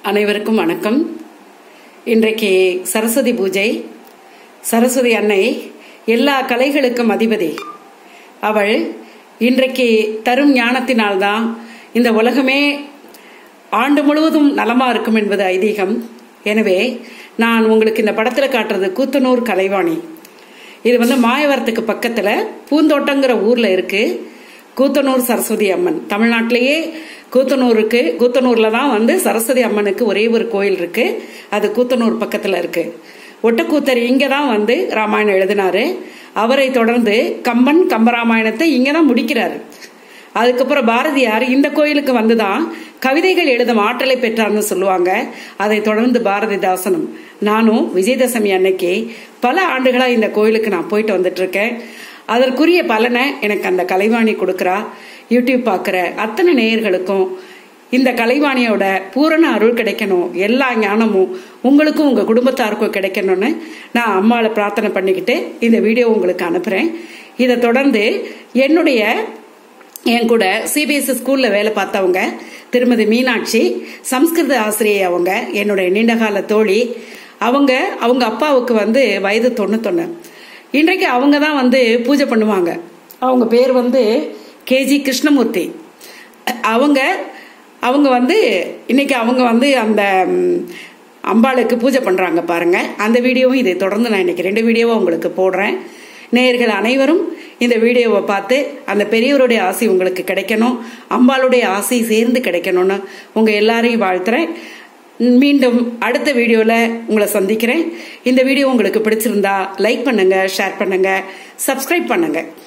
அனைவருக்கும் வணக்கம் இன்றைக்கு சரஸ்வதி பூஜை சரஸ்வதி அன்னை எல்லா கலைகளுக்கும் அதிபதி அவள் இன்றைக்கு தரும் ஞானத்தினால்தான் இந்த உலகமே ஆண்டு முழுவதும் நலமா இருக்கும் என்பது ஐதீகம் எனவே நான் உங்களுக்கு இந்த படத்துல காட்டுறது கூத்தனூர் கலைவாணி இது வந்து மாயவரத்துக்கு பக்கத்துல பூந்தோட்டங்கிற ஊர்ல இருக்கு கூத்தனூர் சரஸ்வதி அம்மன் தமிழ்நாட்டிலேயே கூத்தனூருக்கு கூத்தனூர்ல தான் வந்து சரஸ்வதி அம்மனுக்கு ஒரே ஒரு கோயில் இருக்கு அது கூத்தனூர் பக்கத்துல இருக்கு ஒட்டக்கூத்தர் இங்க தான் வந்து ராமாயணம் எழுதினாரு அவரை தொடர்ந்து கம்பன் கம்பராமாயணத்தை இங்க தான் முடிக்கிறாரு அதுக்கப்புறம் பாரதியார் இந்த கோயிலுக்கு வந்துதான் கவிதைகள் எழுதும் ஆற்றலை பெற்றார்னு சொல்லுவாங்க அதை தொடர்ந்து பாரதிதாசனும் நானும் விஜயதசமி அன்னைக்கு பல ஆண்டுகளா இந்த கோயிலுக்கு நான் போயிட்டு வந்துட்டு இருக்கேன் அதற்குரிய பலனை எனக்கு அந்த கலைவாணி கொடுக்கறா யூடியூப் பார்க்குற அத்தனை நேயர்களுக்கும் இந்த கலைவாணியோட பூரண அருள் கிடைக்கணும் எல்லா ஞானமும் உங்களுக்கும் உங்க குடும்பத்தாருக்கும் கிடைக்கணும்னு நான் அம்மாவை பிரார்த்தனை பண்ணிக்கிட்டு இந்த வீடியோ உங்களுக்கு அனுப்புறேன் இதை தொடர்ந்து என்னுடைய என் கூட சிபிஎஸ்சி ஸ்கூல்ல வேலை பார்த்தவங்க திருமதி மீனாட்சி சம்ஸ்கிருத ஆசிரியை அவங்க என்னுடைய நீண்டகால தோழி அவங்க அவங்க அப்பாவுக்கு வந்து வயது தொண்ணூத்தொன்னு இன்றைக்கு அவங்க தான் வந்து பூஜை பண்ணுவாங்க அவங்க பேர் வந்து கேஜி கிருஷ்ணமூர்த்தி அவங்க அவங்க வந்து இன்னைக்கு அவங்க வந்து அந்த ம், அம்பாளுக்கு பூஜை பண்றாங்க பாருங்க அந்த வீடியோவும் இதை தொடர்ந்து நான் இன்னைக்கு ரெண்டு வீடியோவை உங்களுக்கு போடுறேன் நேயர்கள் அனைவரும் இந்த வீடியோவை பார்த்து அந்த பெரியவருடைய ஆசை உங்களுக்கு கிடைக்கணும் அம்பாளுடைய ஆசை சேர்ந்து கிடைக்கணும்னு உங்க எல்லாரையும் வாழ்த்துறேன் மீண்டும் அடுத்த வீடியோவில் உங்களை சந்திக்கிறேன் இந்த வீடியோ உங்களுக்கு பிடிச்சிருந்தா லைக் பண்ணுங்க ஷேர் பண்ணுங்க சப்ஸ்கிரைப் பண்ணுங்க